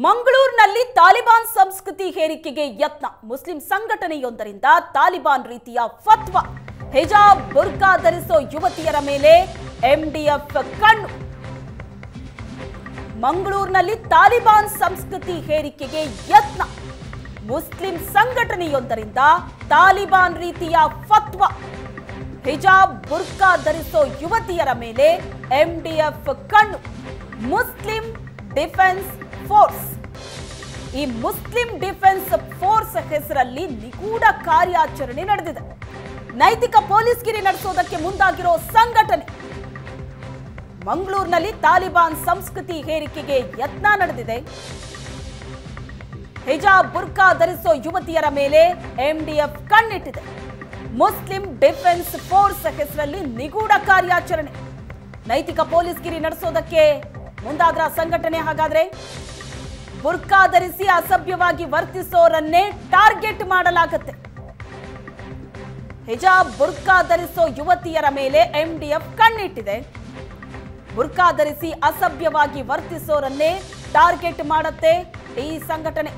ಮಂಗಳೂರಿನಲ್ಲಿ ತಾಲಿಬಾನ್ ಸಂಸ್ಕೃತಿ ಹೇರಿಕೆಗೆ ಯತ್ನ ಮುಸ್ಲಿಂ ಸಂಘಟನೆಯೊಂದರಿಂದ ತಾಲಿಬಾನ್ ರೀತಿಯ ಫತ್ವಾ ಹಿಜಾಬ್ ಬುರ್ಕಾ ಧರಿಸೋ ಯುವತಿಯರ ಮೇಲೆ ಎಂಡಿಎಫ್ ಕಣ್ಣು ಮಂಗಳೂರಿನಲ್ಲಿ ತಾಲಿಬಾನ್ ಸಂಸ್ಕೃತಿ ಹೇರಿಕೆಗೆ ಯತ್ನ ಮುಸ್ಲಿಂ ಸಂಘಟನೆಯೊಂದರಿಂದ ತಾಲಿಬಾನ್ ರೀತಿಯ ಫತ್ವಾ ಹಿಜಾಬ್ ಬುರ್ಕಾ ಧರಿಸೋ ಯುವತಿಯರ ಮೇಲೆ ಎಂಡಿಎಫ್ ಕಣ್ಣು ಮುಸ್ಲಿಂ ಡಿಫೆನ್ಸ್ ಫೋರ್ಸ್ ಈ ಮುಸ್ಲಿಂ ಡಿಫೆನ್ಸ್ ಫೋರ್ಸ್ ಹೆಸರಲ್ಲಿ ನಿಗೂಢ ಕಾರ್ಯಾಚರಣೆ ನಡೆದಿದೆ ನೈತಿಕ ಪೊಲೀಸ್ಗಿರಿ ನಡೆಸೋದಕ್ಕೆ ಮುಂದಾಗಿರೋ ಸಂಘಟನೆ ಮಂಗಳೂರಿನಲ್ಲಿ ತಾಲಿಬಾನ್ ಸಂಸ್ಕೃತಿ ಹೇರಿಕೆಗೆ ಯತ್ನ ನಡೆದಿದೆ ಹಿಜಾಬ್ ಬುರ್ಕಾ ಧರಿಸೋ ಯುವತಿಯರ ಮೇಲೆ ಎಂಡಿಎಫ್ ಕಣ್ಣಿಟ್ಟಿದೆ ಮುಸ್ಲಿಂ ಡಿಫೆನ್ಸ್ ಫೋರ್ಸ್ ಹೆಸರಲ್ಲಿ ನಿಗೂಢ ಕಾರ್ಯಾಚರಣೆ ನೈತಿಕ ಪೊಲೀಸ್ಗಿರಿ ನಡೆಸೋದಕ್ಕೆ ಮುಂದಾದ್ರ ಸಂಘಟನೆ ಹಾಗಾದ್ರೆ ಬುರ್ಕಾ ಧರಿಸಿ ಅಸಭ್ಯವಾಗಿ ವರ್ತಿಸೋರನ್ನೇ ಟಾರ್ಗೆಟ್ ಮಾಡಲಾಗುತ್ತೆ ಹಿಜಾಬ್ ಬುರ್ಕಾ ಧರಿಸೋ ಯುವತಿಯರ ಮೇಲೆ ಎಂಡಿಎಫ್ ಕಣ್ಣಿಟ್ಟಿದೆ ಬುರ್ಕಾ ಧರಿಸಿ ಅಸಭ್ಯವಾಗಿ ವರ್ತಿಸೋರನ್ನೇ ಟಾರ್ಗೆಟ್ ಮಾಡುತ್ತೆ ಈ ಸಂಘಟನೆ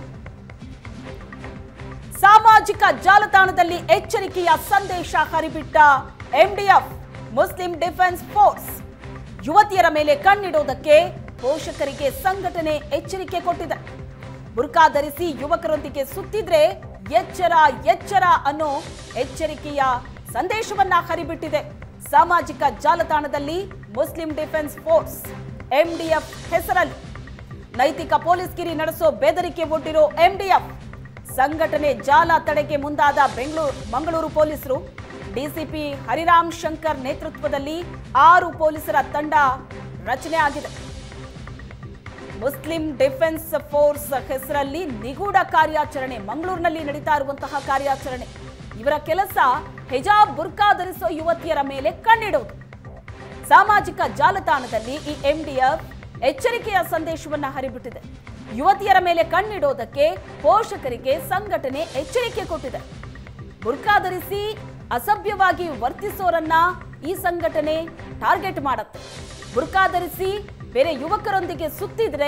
ಸಾಮಾಜಿಕ ಜಾಲತಾಣದಲ್ಲಿ ಎಚ್ಚರಿಕೆಯ ಸಂದೇಶ ಹರಿಬಿಟ್ಟ ಎಂಡಿಎಫ್ ಮುಸ್ಲಿಂ ಡಿಫೆನ್ಸ್ ಫೋರ್ಸ್ ಯುವತಿಯರ ಮೇಲೆ ಕಣ್ಣಿಡೋದಕ್ಕೆ ಪೋಷಕರಿಗೆ ಸಂಘಟನೆ ಎಚ್ಚರಿಕೆ ಕೊಟ್ಟಿದೆ ಬುರ್ಕಾ ಧರಿಸಿ ಯುವಕರೊಂದಿಗೆ ಸುತ್ತಿದ್ರೆ ಎಚ್ಚರ ಎಚ್ಚರ ಅನ್ನೋ ಎಚ್ಚರಿಕೆಯ ಸಂದೇಶವನ್ನ ಹರಿಬಿಟ್ಟಿದೆ ಸಾಮಾಜಿಕ ಜಾಲತಾಣದಲ್ಲಿ ಮುಸ್ಲಿಂ ಡಿಫೆನ್ಸ್ ಫೋರ್ಸ್ ಎಂಡಿಎಫ್ ಹೆಸರಲ್ಲಿ ನೈತಿಕ ಪೊಲೀಸ್ಗಿರಿ ನಡೆಸೋ ಬೆದರಿಕೆ ಒಡ್ಡಿರೋ ಎಂಡಿಎಫ್ ಸಂಘಟನೆ ಜಾಲ ತಡೆಗೆ ಮುಂದಾದ ಬೆಂಗಳೂರು ಮಂಗಳೂರು ಪೊಲೀಸರು ಡಿಸಿಪಿ ಹರಿರಾಮ್ ಶಂಕರ್ ನೇತೃತ್ವದಲ್ಲಿ ಆರು ಪೊಲೀಸರ ತಂಡ ರಚನೆ ಆಗಿದೆ ಮುಸ್ಲಿಂ ಡಿಫೆನ್ಸ್ ಫೋರ್ಸ್ ಹೆಸರಲ್ಲಿ ನಿಗೂಢ ಕಾರ್ಯಾಚರಣೆ ಮಂಗಳೂರಿನಲ್ಲಿ ನಡೀತಾ ಇರುವಂತಹ ಕಾರ್ಯಾಚರಣೆ ಇವರ ಕೆಲಸ ಹಿಜಾಬ್ ಬುರ್ಕಾ ಧರಿಸೋ ಯುವತಿಯರ ಮೇಲೆ ಕಣ್ಣಿಡುವುದು ಸಾಮಾಜಿಕ ಜಾಲತಾಣದಲ್ಲಿ ಈ ಎಂಡಿಎಫ್ ಎಚ್ಚರಿಕೆಯ ಸಂದೇಶವನ್ನ ಹರಿಬಿಟ್ಟಿದೆ ಯುವತಿಯರ ಮೇಲೆ ಕಣ್ಣಿಡೋದಕ್ಕೆ ಪೋಷಕರಿಗೆ ಸಂಘಟನೆ ಎಚ್ಚರಿಕೆ ಕೊಟ್ಟಿದೆ ಬುರ್ಕಾ ಧರಿಸಿ ಅಸಭ್ಯವಾಗಿ ವರ್ತಿಸೋರನ್ನ ಈ ಸಂಘಟನೆ ಟಾರ್ಗೆಟ್ ಮಾಡುತ್ತೆ ಬುರ್ಕಾ ಧರಿಸಿ ಬೇರೆ ಯುವಕರೊಂದಿಗೆ ಸುತ್ತಿದ್ರೆ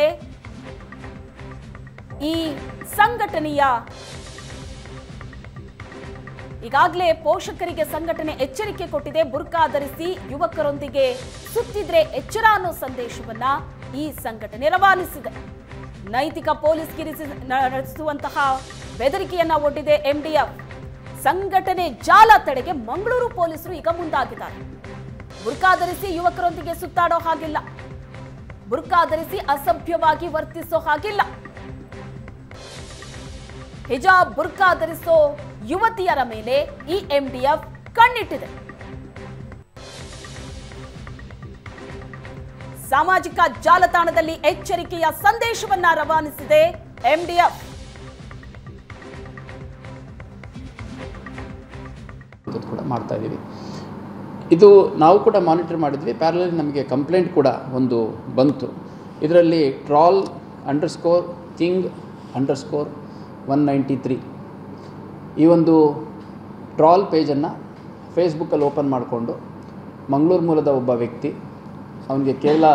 ಈ ಸಂಘಟನೆಯ ಈಗಾಗಲೇ ಪೋಷಕರಿಗೆ ಸಂಘಟನೆ ಎಚ್ಚರಿಕೆ ಕೊಟ್ಟಿದೆ ಬುರ್ಕಾ ಧರಿಸಿ ಯುವಕರೊಂದಿಗೆ ಸುತ್ತಿದ್ರೆ ಎಚ್ಚರ ಅನ್ನೋ ಸಂದೇಶವನ್ನ ಈ ಸಂಘಟನೆ ರವಾನಿಸಿದೆ ನೈತಿಕ ಪೊಲೀಸ್ ಗಿರಿಸಿ ನಡೆಸುವಂತಹ ಬೆದರಿಕೆಯನ್ನ ಒಡ್ಡಿದೆ ಎಂಡಿಎಫ್ ಸಂಘಟನೆ ಜಾಲ ತಡೆಗೆ ಮಂಗಳೂರು ಪೊಲೀಸರು ಈಗ ಮುಂದಾಗಿದ್ದಾರೆ ಬುರ್ಕಾ ಧರಿಸಿ ಯುವಕರೊಂದಿಗೆ ಸುತ್ತಾಡೋ ಹಾಗಿಲ್ಲ ಬುರ್ಕಾ ಧರಿಸಿ ಅಸಭ್ಯವಾಗಿ ವರ್ತಿಸೋ ಹಾಗಿಲ್ಲ ಹಿಜಾಬ್ ಬುರ್ಕಾ ಧರಿಸೋ ಯುವತಿಯರ ಮೇಲೆ ಈ ಎಂಡಿಎಫ್ ಕಣ್ಣಿಟ್ಟಿದೆ ಸಾಮಾಜಿಕ ಜಾಲತಾಣದಲ್ಲಿ ಎಚ್ಚರಿಕೆಯ ಸಂದೇಶವನ್ನ ರವಾನಿಸಿದೆ ಎಂಡಿಎಫ್ ಅಂಥದ್ದು ಕೂಡ ಮಾಡ್ತಾ ಇದ್ದೀವಿ ಇದು ನಾವು ಕೂಡ ಮಾನಿಟರ್ ಮಾಡಿದ್ವಿ ಪ್ಯಾರಲಲ್ಲಿ ನಮಗೆ ಕಂಪ್ಲೇಂಟ್ ಕೂಡ ಒಂದು ಬಂತು ಇದರಲ್ಲಿ troll underscore king underscore one ninety three ಈ ಒಂದು ಟ್ರಾಲ್ ಪೇಜನ್ನು ಫೇಸ್ಬುಕ್ಕಲ್ಲಿ ಓಪನ್ ಮಾಡಿಕೊಂಡು ಮಂಗಳೂರು ಮೂಲದ ಒಬ್ಬ ವ್ಯಕ್ತಿ ಅವನಿಗೆ ಕೇವಲ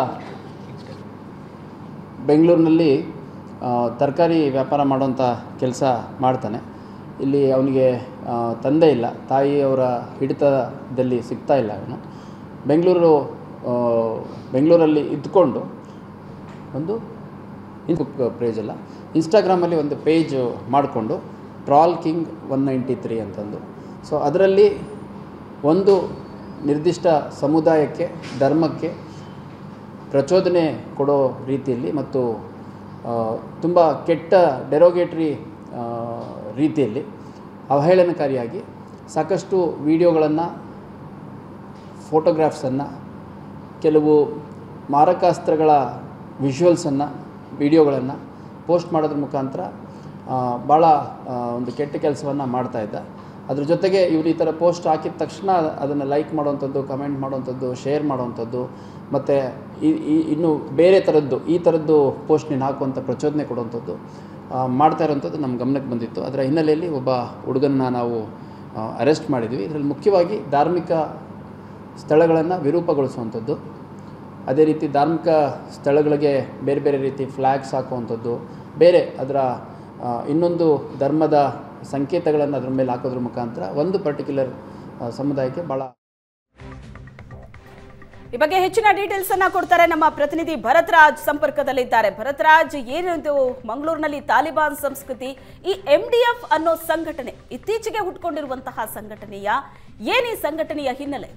ಬೆಂಗಳೂರಿನಲ್ಲಿ ತರಕಾರಿ ವ್ಯಾಪಾರ ಮಾಡುವಂಥ ಕೆಲಸ ಮಾಡ್ತಾನೆ ಇಲ್ಲಿ ಅವನಿಗೆ ಆ, ತಂದೆ ಇಲ್ಲ ತಾಯಿಯವರ ಹಿಡಿತದಲ್ಲಿ ಸಿಗ್ತಾ ಇಲ್ಲ ಅವನು ಬೆಂಗಳೂರು ಆ, ಬೆಂಗಳೂರಲ್ಲಿ ಇದ್ದುಕೊಂಡು ಒಂದು ಫೇಸ್ಬುಕ್ ಪೇಜ್ ಅಲ್ಲ ಇನ್ಸ್ಟಾಗ್ರಾಮಲ್ಲಿ ಒಂದು ಪೇಜ್ ಮಾಡಿಕೊಂಡು troll king one ninety three ಅಂತಂದು ಸೊ ಅದರಲ್ಲಿ ಒಂದು ನಿರ್ದಿಷ್ಟ ಸಮುದಾಯಕ್ಕೆ ಧರ್ಮಕ್ಕೆ ಪ್ರಚೋದನೆ ಕೊಡೋ ರೀತಿಯಲ್ಲಿ ಮತ್ತು ತುಂಬ ಕೆಟ್ಟ ಡೆರೋಗೇಟ್ರಿ ರೀತಿಯಲ್ಲಿ ಅವಹೇಳನಕಾರಿಯಾಗಿ ಸಾಕಷ್ಟು ವಿಡಿಯೋಗಳನ್ನು ಫೋಟೋಗ್ರಾಫ್ಸನ್ನು ಕೆಲವು ಮಾರಕಾಸ್ತ್ರಗಳ ವಿಷುವಲ್ಸನ್ನು ವಿಡಿಯೋಗಳನ್ನು ಪೋಸ್ಟ್ ಮಾಡೋದ್ರ ಮುಖಾಂತರ ಆ, ಭಾಳ ಆ, ಒಂದು ಕೆಟ್ಟ ಕೆಲಸವನ್ನು ಮಾಡ್ತಾಯಿದ್ದ ಅದ್ರ ಜೊತೆಗೆ ಇವರು ಈ ಥರ ಪೋಸ್ಟ್ ಹಾಕಿದ ತಕ್ಷಣ ಅದನ್ನು ಲೈಕ್ ಮಾಡುವಂಥದ್ದು ಕಮೆಂಟ್ ಮಾಡುವಂಥದ್ದು ಶೇರ್ ಮಾಡುವಂಥದ್ದು ಮತ್ತು ಇನ್ನು ಬೇರೆ ಥರದ್ದು ಈ ಥರದ್ದು ಪೋಸ್ಟ್ ನೀನು ಹಾಕುವಂಥ ಪ್ರಚೋದನೆ ಕೊಡುವಂಥದ್ದು ಆ, ಮಾಡ್ತಾ ಇರೋವಂಥದ್ದು ನಮ್ಮ ಗಮನಕ್ಕೆ ಬಂದಿತ್ತು ಅದರ ಹಿನ್ನೆಲೆಯಲ್ಲಿ ಒಬ್ಬ ಹುಡುಗನ್ನ ನಾವು ಅರೆಸ್ಟ್ ಮಾಡಿದ್ವಿ ಇದರಲ್ಲಿ ಮುಖ್ಯವಾಗಿ ಧಾರ್ಮಿಕ ಸ್ಥಳಗಳನ್ನು ವಿರೂಪಗೊಳಿಸುವಂಥದ್ದು ಅದೇ ರೀತಿ ಧಾರ್ಮಿಕ ಸ್ಥಳಗಳಿಗೆ ಬೇರೆ ಬೇರೆ ರೀತಿ ಫ್ಲ್ಯಾಗ್ಸ್ ಹಾಕುವಂಥದ್ದು ಬೇರೆ ಅದರ ಆ, ಇನ್ನೊಂದು ಧರ್ಮದ ಸಂಕೇತಗಳನ್ನು ಅದ್ರ ಮೇಲೆ ಹಾಕೋದ್ರ ಮುಖಾಂತರ ಒಂದು ಪರ್ಟಿಕ್ಯುಲರ್ ಸಮುದಾಯಕ್ಕೆ ಭಾಳ ಈ ಬಗ್ಗೆ ಹೆಚ್ಚಿನ ಡೀಟೇಲ್ಸ್ ಅನ್ನ ಕೊಡ್ತಾರೆ ನಮ್ಮ ಪ್ರತಿನಿಧಿ ಭರತ್ ರಾಜ್ ಸಂಪರ್ಕದಲ್ಲಿದ್ದಾರೆ ಭರತ್ ರಾಜ್ ಏನಿದು ಮಂಗಳೂರಿನಲ್ಲಿ ತಾಲಿಬಾನ್ ಸಂಸ್ಕೃತಿ ಈ ಎಂ ಡಿ ಎಫ್ ಅನ್ನೋ ಸಂಘಟನೆ ಇತ್ತೀಚೆಗೆ ಹುಟ್ಕೊಂಡಿರುವಂತಹ ಸಂಘಟನೆಯ ಏನಿ ಸಂಘಟನೆಯ ಹಿನ್ನೆಲೆ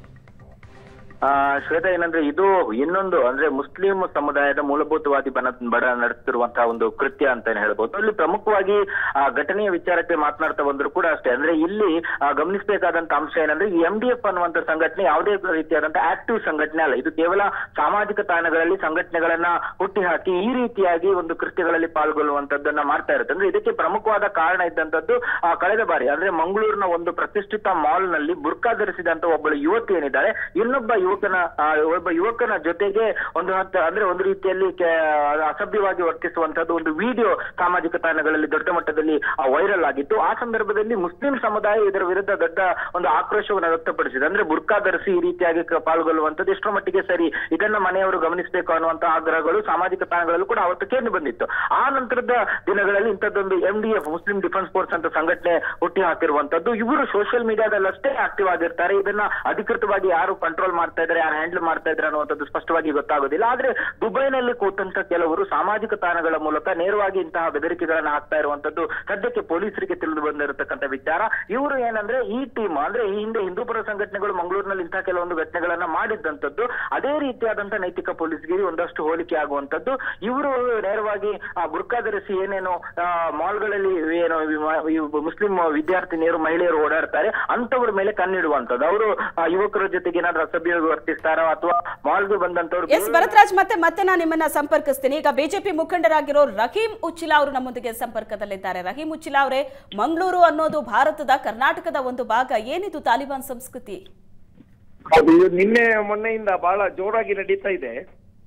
ಆ ಶ್ವೇತಾ ಏನಂದ್ರೆ ಇದು ಇನ್ನೊಂದು ಅಂದ್ರೆ ಮುಸ್ಲಿಂ ಸಮುದಾಯದ ಮೂಲಭೂತವಾದಿ ಬನ ಬಡ ನಡೆಸ್ತಿರುವಂತಹ ಒಂದು ಕೃತ್ಯ ಅಂತಾನೆ ಹೇಳ್ಬೋದು ಇಲ್ಲಿ ಪ್ರಮುಖವಾಗಿ ಆ ಘಟನೆಯ ವಿಚಾರಕ್ಕೆ ಮಾತನಾಡ್ತಾ ಬಂದ್ರು ಕೂಡ ಅಷ್ಟೇ ಅಂದ್ರೆ ಇಲ್ಲಿ ಆ, ಗಮನಿಸಬೇಕಾದಂತ ಅಂಶ ಏನಂದ್ರೆ ಈ ಎಂ ಡಿ ಎಫ್ ಅನ್ನುವಂತ ಸಂಘಟನೆ ಯಾವುದೇ ರೀತಿಯಾದಂತಹ ಆಕ್ಟಿವ್ ಸಂಘಟನೆ ಅಲ್ಲ ಇದು ಕೇವಲ ಸಾಮಾಜಿಕ ತಾಣಗಳಲ್ಲಿ ಸಂಘಟನೆಗಳನ್ನ ಹುಟ್ಟಿ ಹಾಕಿ ಈ ರೀತಿಯಾಗಿ ಒಂದು ಕೃತ್ಯಗಳಲ್ಲಿ ಪಾಲ್ಗೊಳ್ಳುವಂತದ್ದನ್ನ ಮಾಡ್ತಾ ಇರುತ್ತೆ ಅಂದ್ರೆ ಇದಕ್ಕೆ ಪ್ರಮುಖವಾದ ಕಾರಣ ಇದ್ದಂತದ್ದು ಆ, ಕಳೆದ ಬಾರಿ ಅಂದ್ರೆ ಮಂಗಳೂರಿನ ಒಂದು ಪ್ರತಿಷ್ಠಿತ ಮಾಲ್ ನಲ್ಲಿ ಬುರ್ಕಾ ಧರಿಸಿದಂತ ಒಬ್ಬಳು ಯುವತಿ ಏನಿದ್ದಾಳೆ ಇನ್ನೊಬ್ಬ ಯುವಕನ ಆ, ಒಬ್ಬ ಯುವಕನ ಜೊತೆಗೆ ಒಂದು ಹಂತ ಅಂದ್ರೆ ಒಂದು ರೀತಿಯಲ್ಲಿ ಕೆ- ಅಸಭ್ಯವಾಗಿ ವರ್ತಿಸುವಂತದ್ದು ಒಂದು ವಿಡಿಯೋ ಸಾಮಾಜಿಕ ತಾಣಗಳಲ್ಲಿ ದೊಡ್ಡ ಮಟ್ಟದಲ್ಲಿ ವೈರಲ್ ಆಗಿತ್ತು ಆ ಸಂದರ್ಭದಲ್ಲಿ ಮುಸ್ಲಿಂ ಸಮುದಾಯ ಇದರ ವಿರುದ್ಧ ದೊಡ್ಡ ಒಂದು ಆಕ್ರೋಶವನ್ನು ವ್ಯಕ್ತಪಡಿಸಿದೆ ಅಂದ್ರೆ ಬುರ್ಕಾ ಧರಿಸಿ ಈ ರೀತಿಯಾಗಿ ಕ- ಪಾಲ್ಗೊಳ್ಳುವಂತದ್ದು ಎಷ್ಟರ ಮಟ್ಟಿಗೆ ಸರಿ ಇದನ್ನ ಮನೆಯವರು ಗಮನಿಸಬೇಕು ಅನ್ನುವಂತ ಆಗ್ರಹಗಳು ಸಾಮಾಜಿಕ ತಾಣಗಳಲ್ಲೂ ಕೂಡ ಅವತ್ತು ಕೇಳಿ ಬಂದಿತ್ತು ಆ ನಂತರದ ದಿನಗಳಲ್ಲಿ ಇಂಥದ್ದೊಂದು M D F Muslim defence force ಅಂತ ಸಂಘಟನೆ ಹುಟ್ಟಿ ಹಾಕಿರುವಂತದ್ದು ಇವರು ಸೋಷಿಯಲ್ ಮೀಡಿಯಾದಲ್ಲಿ ಅಷ್ಟೇ ಆಕ್ಟಿವ್ ಆಗಿರ್ತಾರೆ ಇದನ್ನ ಅಧಿಕೃತವಾಗಿ ಯಾರು ಕಂಟ್ರೋಲ್ ಮಾಡ್ತಾ ಇದ್ದಾರೆ ಯಾರು ಹ್ಯಾಂಡಲ್ ಮಾಡ್ತಾ ಇದ್ದಾರೆ ಅನ್ನುವಂಥದ್ದು ಸ್ಪಷ್ಟವಾಗಿ ಗೊತ್ತಾಗೋದಿಲ್ಲ ಆದ್ರೆ ದುಬೈನಲ್ಲಿ ಕೂತಂತ ಕೆಲವರು ಸಾಮಾಜಿಕ ತಾಣಗಳ ಮೂಲಕ ನೇರವಾಗಿ ಇಂತಹ ಬೆದರಿಕೆಗಳನ್ನ ಹಾಕ್ತಾ ಇರುವಂತದ್ದು ಸದ್ಯಕ್ಕೆ ಪೊಲೀಸರಿಗೆ ತಿಳಿದು ಬಂದಿರತಕ್ಕಂತ ವಿಚಾರ ಇವರು ಏನಂದ್ರೆ ಈ ಟೀಮ್ ಅಂದ್ರೆ ಈ ಹಿಂದೆ ಹಿಂದೂಪರ ಸಂಘಟನೆಗಳು ಮಂಗಳೂರಿನಲ್ಲಿ ಇಂತಹ ಕೆಲವೊಂದು ಘಟನೆಗಳನ್ನ ಮಾಡಿದ್ದಂಥದ್ದು ಅದೇ ರೀತಿಯಾದಂತ ನೈತಿಕ ಪೊಲೀಸ್ಗಿರಿ ಒಂದಷ್ಟು ಹೋಲಿಕೆ ಆಗುವಂತದ್ದು ಇವರು ನೇರವಾಗಿ ಆ ಬುರ್ಕಾ ಧರಿಸಿ ಏನೇನು ಆ, ಮಾಲ್ಗಳಲ್ಲಿ ಏನು ವಿ- ಈ ಮುಸ್ಲಿಂ ವಿದ್ಯಾರ್ಥಿನಿಯರು ಮಹಿಳೆಯರು ಓಡಾಡ್ತಾರೆ ಅಂತವ್ರ ಮೇಲೆ ಕಣ್ಣಿಡುವಂತದ್ದು ಅವರು ಯುವಕರ ಜೊತೆಗೆ ಏನಾದ್ರೂ ಅಸಭ್ಯವಾಗಿ ವರ್ತಿಸ್ತಾರೋ ಅಥವಾ ಮಾಲ್ಗೆ ಬಂದಂತವ್ರು ಎಸ್ ಭರತ್ರಾಜ್ ಮತ್ತೆ ಮತ್ತೆ ನಾನು ನಿಮ್ಮನ್ನ ಸಂಪರ್ಕಿಸ್ತೀನಿ ಈಗ ಬಿಜೆಪಿ ಮುಖಂಡರಾಗಿರೋ ರಹೀಂ ಉಚ್ಚಿಲಾ ಅವರು ನಮ್ಮೊಂದಿಗೆ ಸಂಪರ್ಕದಲ್ಲಿದ್ದಾರೆ ರಹೀಂ ಉಚ್ಚಿಲಾ ಅವರೇ ಮಂಗಳೂರು ಅನ್ನೋದು ಭಾರತದ ಕರ್ನಾಟಕದ ಒಂದು ಭಾಗ ಏನಿದು ತಾಲಿಬಾನ್ ಸಂಸ್ಕೃತಿ ಹೌದು ಇದು ನಿನ್ನೆ ಮೊನ್ನೆಯಿಂದ ಬಹಳ ಜೋರಾಗಿ ನಡೀತಾ ಇದೆ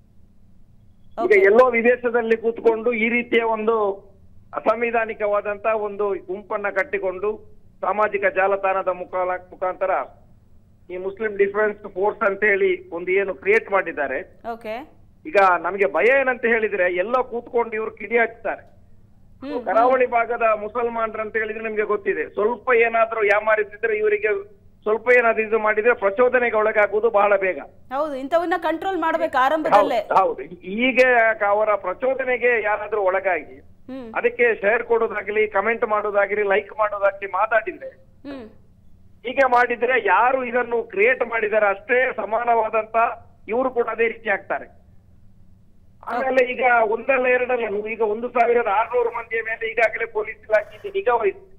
ಈಗ Okay. ಎಲ್ಲೋ ವಿದೇಶದಲ್ಲಿ ಕೂತ್ಕೊಂಡು ಈ ರೀತಿಯ ಒಂದು ಅಸಂವಿಧಾನಿಕವಾದಂತ ಒಂದು ಗುಂಪನ್ನ ಕಟ್ಟಿಕೊಂಡು ಸಾಮಾಜಿಕ ಜಾಲತಾಣದ ಮುಖಾಲ ಮುಖಾಂತರ ಈ ಮುಸ್ಲಿಂ ಡಿಫೆನ್ಸ್ ಫೋರ್ಸ್ ಅಂತ ಹೇಳಿ ಒಂದು ಏನು ಕ್ರಿಯೇಟ್ ಮಾಡಿದ್ದಾರೆ ಓಕೆ ಈಗ ನಮಗೆ ಭಯ ಏನಂತ ಹೇಳಿದ್ರೆ ಎಲ್ಲೋ ಕೂತ್ಕೊಂಡು ಇವರು ಕಿಡಿ ಹಚ್ತಾರೆ ಹ್ಮ್ ಕರಾವಳಿ ಭಾಗದ ಮುಸಲ್ಮಾನರು ಅಂತ ಹೇಳಿದ್ರೆ ನಿಮ್ಗೆ ಗೊತ್ತಿದೆ ಸ್ವಲ್ಪ ಏನಾದ್ರೂ ಯಾಮಾರಿಸಿದ್ರೆ ಇವರಿಗೆ ಸ್ವಲ್ಪ ಏನಾದ್ರೂ ಇದು ಮಾಡಿದ್ರೆ ಪ್ರಚೋದನೆಗೆ ಒಳಗಾಗುವುದು ಬಹಳ ಬೇಗ ಹೌದು ಇಂಥವನ್ನ ಕಂಟ್ರೋಲ್ ಮಾಡ್ಬೇಕು ಆರಂಭದಲ್ಲೇ ಹೌದು ಈಗ ಅವರ ಪ್ರಚೋದನೆಗೆ ಯಾರಾದ್ರೂ ಒಳಗಾಗಿ ಹ್ಮ್ ಅದಕ್ಕೆ ಶೇರ್ ಕೊಡೋದಾಗ್ಲಿ ಕಮೆಂಟ್ ಮಾಡೋದಾಗ್ಲಿ ಲೈಕ್ ಮಾಡೋದಾಗ್ಲಿ ಮಾತಾಡಿದ್ರೆ ಹ್ಮ್ ಹೀಗೆ ಮಾಡಿದ್ರೆ ಯಾರು ಇದನ್ನು ಕ್ರಿಯೇಟ್ ಮಾಡಿದ್ದಾರೆ ಅಷ್ಟೇ ಸಮಾನವಾದಂತ ಇವರು ಕೂಡ ಅದೇ ರೀತಿ ಆಗ್ತಾರೆ ಆಮೇಲೆ ಈಗ ಒಂದಲ್ಲ ಎರಡಲ್ಲ ಈಗ ಒಂದು ಸಾವಿರದ ಆರ್ನೂರು ಮಂದಿಯ ಮೇಲೆ ಈಗಾಗಲೇ ಪೊಲೀಸ್ ಇಲಾಖೆ ನಿಗಾ ವಹಿಸಿದೆ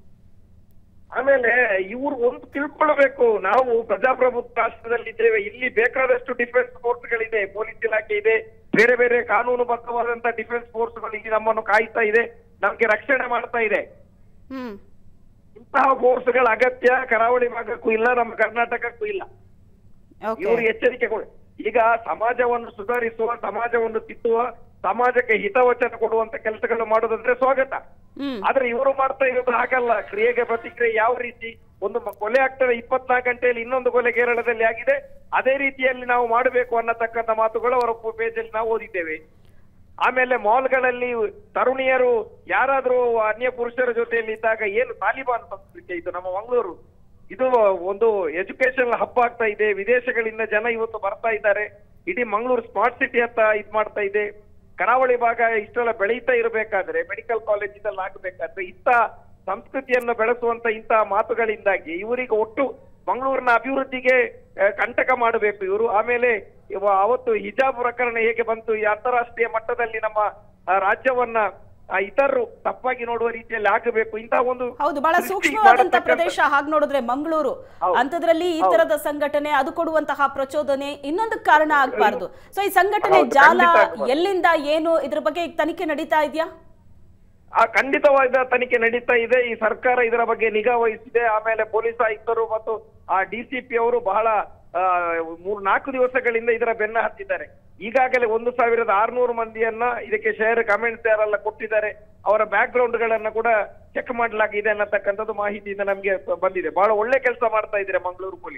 ಆಮೇಲೆ ಇವ್ರು ಒಂದು ತಿಳ್ಕೊಳ್ಬೇಕು ನಾವು ಪ್ರಜಾಪ್ರಭುತ್ವ ರಾಷ್ಟ್ರದಲ್ಲಿದ್ದೇವೆ ಇಲ್ಲಿ ಬೇಕಾದಷ್ಟು ಡಿಫೆನ್ಸ್ ಫೋರ್ಸ್ಗಳಿದೆ ಪೊಲೀಸ್ ಇಲಾಖೆ ಇದೆ ಬೇರೆ ಬೇರೆ ಕಾನೂನುಬದ್ಧವಾದಂತ ಡಿಫೆನ್ಸ್ ಫೋರ್ಸ್ಗಳು ಇಲ್ಲಿ ನಮ್ಮನ್ನು ಕಾಯ್ತಾ ಇದೆ ನಮ್ಗೆ ರಕ್ಷಣೆ ಮಾಡ್ತಾ ಇದೆ ಹ್ಮ್ ಇಂತಹ ಫೋರ್ಸ್ಗಳ ಅಗತ್ಯ ಕರಾವಳಿ ಭಾಗಕ್ಕೂ ಇಲ್ಲ ನಮ್ಮ ಕರ್ನಾಟಕಕ್ಕೂ ಇಲ್ಲ ಓಕೆ ಇವರು ಎಚ್ಚರಿಕೆ ಕೊಡಿ ಈಗ ಸಮಾಜವನ್ನು ಸುಧಾರಿಸುವ ಸಮಾಜವನ್ನು ತಿದ್ದುವ ಸಮಾಜಕ್ಕೆ ಹಿತವಚನ ಕೊಡುವಂತ ಕೆಲಸಗಳು ಮಾಡೋದಂದ್ರೆ ಸ್ವಾಗತ ಹ್ಮ್ ಆದ್ರೆ ಇವರು ಮಾಡ್ತಾ ಇರೋದು ಹಾಗಲ್ಲ ಕ್ರಿಯೆಗೆ ಪ್ರತಿಕ್ರಿಯೆ ಯಾವ ರೀತಿ ಒಂದು ಮ- ಕೊಲೆ ಆಗ್ತದೆ ಇಪ್ಪತ್ನಾಲ್ಕು ಗಂಟೆಯಲ್ಲಿ ಇನ್ನೊಂದು ಕೊಲೆ ಕೇರಳದಲ್ಲಿ ಆಗಿದೆ ಅದೇ ರೀತಿಯಲ್ಲಿ ನಾವು ಮಾಡಬೇಕು ಅನ್ನತಕ್ಕಂಥ ಮಾತುಗಳು ಅವರ ಪೇಜಲ್ಲಿ ನಾವು ಓದಿದ್ದೇವೆ ಆಮೇಲೆ ಮಾಲ್ಗಳಲ್ಲಿ ತರುಣಿಯರು ಯಾರಾದ್ರೂ ಅನ್ಯ ಪುರುಷರ ಜೊತೆಯಲ್ಲಿ ಇದ್ದಾಗ ಏನು ತಾಲಿಬಾನ್ ಸಂಸ್ಕೃತಿ ಇದು ನಮ್ಮ ಮಂಗಳೂರು ಇದು ಒಂದು ಎಜುಕೇಶನ್ ಹಬ್ ಆಗ್ತಾ ಇದೆ ವಿದೇಶಗಳಿಂದ ಜನ ಇವತ್ತು ಬರ್ತಾ ಇದ್ದಾರೆ ಇಡೀ ಮಂಗಳೂರು ಸ್ಮಾರ್ಟ್ ಸಿಟಿ ಅಂತ ಇದ್ ಮಾಡ್ತಾ ಇದೆ ಕರಾವಳಿ ಭಾಗ ಇಷ್ಟೆಲ್ಲ ಬೆಳೀತಾ ಇರಬೇಕಾದ್ರೆ ಮೆಡಿಕಲ್ ಕಾಲೇಜ್ ಇದೆಲ್ಲ ಆಗ್ಬೇಕಾದ್ರೆ ಇಂಥ ಸಂಸ್ಕೃತಿಯನ್ನು ಬೆಳೆಸುವಂತ ಇಂತಹ ಮಾತುಗಳಿಂದಾಗಿ ಇವರಿಗೆ ಒಟ್ಟು ಮಂಗಳೂರಿನ ಅಭಿವೃದ್ಧಿಗೆ ಆ, ಕಂಟಕ ಮಾಡಬೇಕು ಇವರು ಆಮೇಲೆ ಇವ- ಅವತ್ತು ಹಿಜಾಬ್ ಪ್ರಕರಣ ಹೇಗೆ ಬಂತು ಈ ಅಂತಾರಾಷ್ಟ್ರೀಯ ಮಟ್ಟದಲ್ಲಿ ನಮ್ಮ ಆ, ರಾಜ್ಯವನ್ನ ಆ, ಇತರರು ತಪ್ಪಾಗಿ ನೋಡುವ ರೀತಿಯಲ್ಲಿ ಆಗಬೇಕು ಇಂತಹ ಒಂದು ಹೌದು ಬಹಳ ಸೃಷ್ಟಿ ಸೂಕ್ಷ್ಮವಾದಂತ ಮಾಡತಕ್ಕಂಥ- ಪ್ರದೇಶ ಹಾಗೆ ನೋಡಿದ್ರೆ ಮಂಗಳೂರು ಹೌದು. ಅಂತದ್ರಲ್ಲಿ ಈ ತರದ ಸಂಘಟನೆ ಅದು ಕೊಡುವಂತಹ ಪ್ರಚೋದನೆ ಇನ್ನೊಂದು ಕಾರಣ ಆಗ್ಬಾರ್ದು ಸೊ ಈ ಸಂಘಟನೆ ಹೌದು, ಜಾಲ ಖಂಡಿತ ಆಗ್ಬಾರ್ದು. ಎಲ್ಲಿಂದ ಏನು ಇದ್ರ ಬಗ್ಗೆ ಈಗ ತನಿಖೆ ನಡೀತಾ ಇದೆಯಾ ಆ ಖಂಡಿತವಾದ ತನಿಖೆ ನಡೀತಾ ಇದೆ ಈ ಸರ್ಕಾರ ಇದರ ಬಗ್ಗೆ ನಿಗಾ ವಹಿಸಿದೆ ಆಮೇಲೆ ಪೊಲೀಸ್ ಆಯುಕ್ತರು ಮತ್ತು ಆ ಡಿಸಿಪಿ ಅವರು ಬಹಳ ಆ, ಮೂರ್ ನಾಲ್ಕು ದಿವಸಗಳಿಂದ ಇದರ ಬೆನ್ನ ಹತ್ತಿದ್ದಾರೆ ಈಗಾಗಲೇ ಒಂದು ಸಾವಿರದ ಆರ್ನೂರು ಮಂದಿಯನ್ನ ಇದಕ್ಕೆ ಶೇರ್ ಕಮೆಂಟ್ಸ್ ಯಾರೆಲ್ಲ ಕೊಟ್ಟಿದ್ದಾರೆ ಅವರ ಬ್ಯಾಕ್ ಗ್ರೌಂಡ್ ಗಳನ್ನ ಕೂಡ ಚೆಕ್ ಮಾಡಲಾಗಿದೆ ಅನ್ನತಕ್ಕಂಥದ್ದು ಮಾಹಿತಿಯಿಂದ ನಮ್ಗೆ ಬಂದಿದೆ ಬಹಳ ಒಳ್ಳೆ ಕೆಲಸ ಮಾಡ್ತಾ ಇದ್ದಾರೆ ಮಂಗಳೂರು ಪೊಲೀಸ್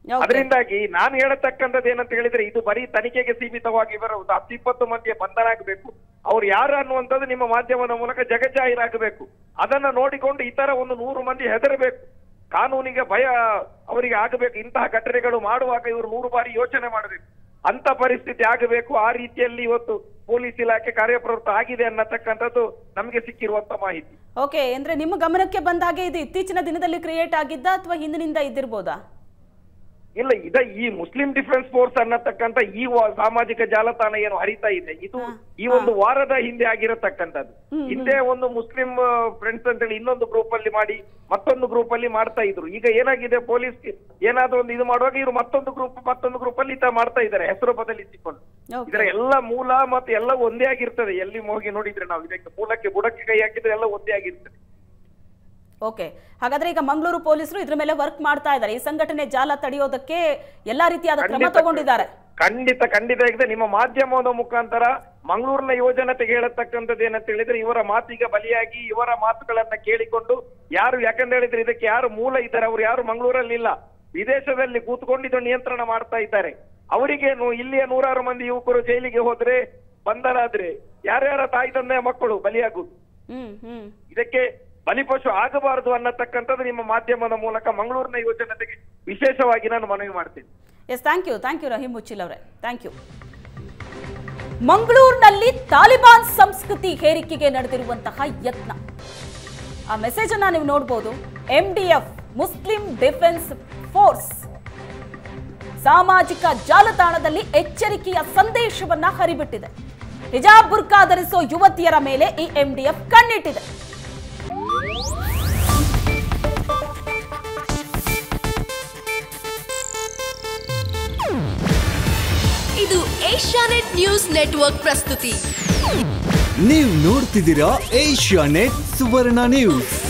Okay. ಅದರಿಂದಾಗಿ ನಾನು ಹೇಳತಕ್ಕಂಥದ್ದು ಏನಂತ ಹೇಳಿದ್ರೆ ಇದು ಬರೀ ತನಿಖೆಗೆ ಸೀಮಿತವಾಗಿ ಬರುವುದು ಹತ್ತು ಇಪ್ಪತ್ತು ಮಂದಿಯ ಬಂಧನ ಆಗಬೇಕು ಅವ್ರು ಯಾರು ಅನ್ನುವಂಥದ್ದು ನಿಮ್ಮ ಮಾಧ್ಯಮದ ಮೂಲಕ ಜಗಜ್ಜಾಹೀರಾಗಬೇಕು ಅದನ್ನ ನೋಡಿಕೊಂಡು ಇತರ ಒಂದು ನೂರು ಮಂದಿ ಹೆದರಬೇಕು ಕಾನೂನಿಗೆ ಭಯ ಅವರಿಗೆ ಆಗಬೇಕು ಇಂತಹ ಘಟನೆಗಳು ಮಾಡುವಾಗ ಇವರು ನೂರು ಬಾರಿ ಯೋಚನೆ ಮಾಡಬೇಕು ಅಂತ ಪರಿಸ್ಥಿತಿ ಆಗಬೇಕು ಆ ರೀತಿಯಲ್ಲಿ ಇವತ್ತು ಪೊಲೀಸ್ ಇಲಾಖೆ ಕಾರ್ಯಪ್ರವೃತ್ತ ಆಗಿದೆ ಅನ್ನತಕ್ಕಂಥದ್ದು ನಮಗೆ ಸಿಕ್ಕಿರುವಂತ ಮಾಹಿತಿ ಓಕೆ ಅಂದ್ರೆ ನಿಮ್ಮ ಗಮನಕ್ಕೆ ಬಂದ ಹಾಗೆ ಇದು ಇತ್ತೀಚಿನ ದಿನದಲ್ಲಿ ಕ್ರಿಯೇಟ್ ಆಗಿದ್ದ ಅಥವಾ ಹಿಂದಿನಿಂದ ಇದ್ದಿರ್ಬೋದಾ ಇಲ್ಲ ಇದ ಈ ಮುಸ್ಲಿಂ ಡಿಫೆನ್ಸ್ ಫೋರ್ಸ್ ಅನ್ನತಕ್ಕಂತ ಈ ವ- ಸಾಮಾಜಿಕ ಜಾಲತಾಣ ಏನು ಹರಿತಾ ಇದೆ ಇದು ಈ ಒಂದು ವಾರದ ಹಿಂದೆ ಆಗಿರತಕ್ಕಂಥದ್ದು ಹಿಂದೆ ಒಂದು ಮುಸ್ಲಿಂ ಫ್ರೆಂಡ್ಸ್ ಅಂತೇಳಿ ಇನ್ನೊಂದು ಗ್ರೂಪ್ ಅಲ್ಲಿ ಮಾಡಿ ಮತ್ತೊಂದು ಗ್ರೂಪ್ ಅಲ್ಲಿ ಮಾಡ್ತಾ ಇದ್ರು ಈಗ ಏನಾಗಿದೆ ಪೊಲೀಸ್ ಏನಾದ್ರೂ ಒಂದು ಇದು ಮಾಡುವಾಗ ಇವರು ಮತ್ತೊಂದು ಗ್ರೂಪ್ ಮತ್ತೊಂದು ಗ್ರೂಪ್ ಅಲ್ಲಿ ಈ ತರ ಮಾಡ್ತಾ ಇದ್ದಾರೆ ಹೆಸರು ಬದಲಿಸಿಕೊಂಡು Okay. ಇದರ ಎಲ್ಲ ಮೂಲ ಮತ್ತು ಎಲ್ಲ ಒಂದೇ ಆಗಿರ್ತದೆ ಎಲ್ಲಿ ಹೋಗಿ ನೋಡಿದ್ರೆ ನಾವು ಇದಕ್ಕೆ ಮೂಲಕ್ಕೆ ಬುಡಕ್ಕೆ ಕೈ ಹಾಕಿದ್ರೆ ಎಲ್ಲ ಒಂದೇ ಆಗಿರ್ತದೆ ಓಕೆ ಹಾಗಾದ್ರೆ ಈಗ ಮಂಗಳೂರು ಪೊಲೀಸರು ಇದ್ರ ಮೇಲೆ ವರ್ಕ್ ಮಾಡ್ತಾ ಇದ್ದಾರೆ ಈ ಸಂಘಟನೆ ಜಾಲ ತಡೆಯೋದಕ್ಕೆ ಎಲ್ಲಾ ರೀತಿಯಾದ ಕ್ರಮ ಖಂಡಿತ ತಗೊಂಡಿದ್ದಾರೆ ಖಂಡಿತ ಖಂಡಿತ ಇದೆ ನಿಮ್ಮ ಮಾಧ್ಯಮದ ಮುಖಾಂತರ ಮಂಗಳೂರಿನ ಯುವಜನತೆಗೆ ಹೇಳತಕ್ಕಂಥದ್ದು ಏನಂತ ಹೇಳಿದ್ರೆ ಇವರ ಮಾತಿಗೆ ಬಲಿಯಾಗಿ ಇವರ ಮಾತುಗಳನ್ನ ಕೇಳಿಕೊಂಡು ಯಾರು ಯಾಕಂತ ಹೇಳಿದ್ರೆ ಇದಕ್ಕೆ ಯಾರು ಮೂಲ ಇದ್ದಾರೆ ಅವ್ರು ಯಾರು ಮಂಗಳೂರಲ್ಲಿ ಇಲ್ಲ ವಿದೇಶದಲ್ಲಿ ಕೂತ್ಕೊಂಡು ಇದು ನಿಯಂತ್ರಣ ಮಾಡ್ತಾ ಇದ್ದಾರೆ ಅವರಿಗೇನು ಇಲ್ಲಿಯ ನೂರಾರು ಮಂದಿ ಯುವಕರು ಜೈಲಿಗೆ ಹೋದ್ರೆ ಬಂಧನಾದ್ರೆ ಯಾರ್ಯಾರ ತಾಯಿ ತಂದೆಯ ಮಕ್ಕಳು ಬಲಿಯಾಗುದು ಹ್ಮ್ ಹ್ಮ್ ಇದಕ್ಕೆ ಬಲಿಪಶು ಆಗಬಾರದು ಅನ್ನತಕ್ಕಂಥದ್ದು ನಿಮ್ಮ ಮಾಧ್ಯಮದ ಮೂಲಕ ಮಂಗಳೂರಿನ ಯುವಜನತೆಗೆ ವಿಶೇಷವಾಗಿ ನಾನು ಮನವಿ ಮಾಡ್ತೀನಿ yes thank you thank you Rahim Muchchil ಅವರೇ ಥ್ಯಾಂಕ್ ಯು ಮಂಗಳೂರಿನಲ್ಲಿ ತಾಲಿಬಾನ್ ಸಂಸ್ಕೃತಿ ಹೇರಿಕೆಗೆ ನಡೆದಿರುವಂತಹ ಯತ್ನ ಆ ಮೆಸೇಜ್ ಅನ್ನ ನೀವು ನೋಡಬಹುದು M D F Muslim defence force ಸಾಮಾಜಿಕ ಜಾಲತಾಣದಲ್ಲಿ ಎಚ್ಚರಿಕೆಯ ಸಂದೇಶವನ್ನ ಹರಿಬಿಟ್ಟಿದೆ ಹಿಜಾಬ್ ಬುರ್ಕಾ ಧರಿಸೋ ಯುವತಿಯರ ಮೇಲೆ ಈ ಎಂಡಿಎಫ್ ಕಣ್ಣಿಟ್ಟಿದೆ ಇದು ಏಷ್ಯಾನೆಟ್ ನ್ಯೂಸ್ ನೆಟ್ವರ್ಕ್ ಪ್ರಸ್ತುತಿ ನೀವು ನೋಡ್ತಿದ್ದೀರಾ ಏಷ್ಯಾ ನೆಟ್ ಸುವರ್ಣ ನ್ಯೂಸ್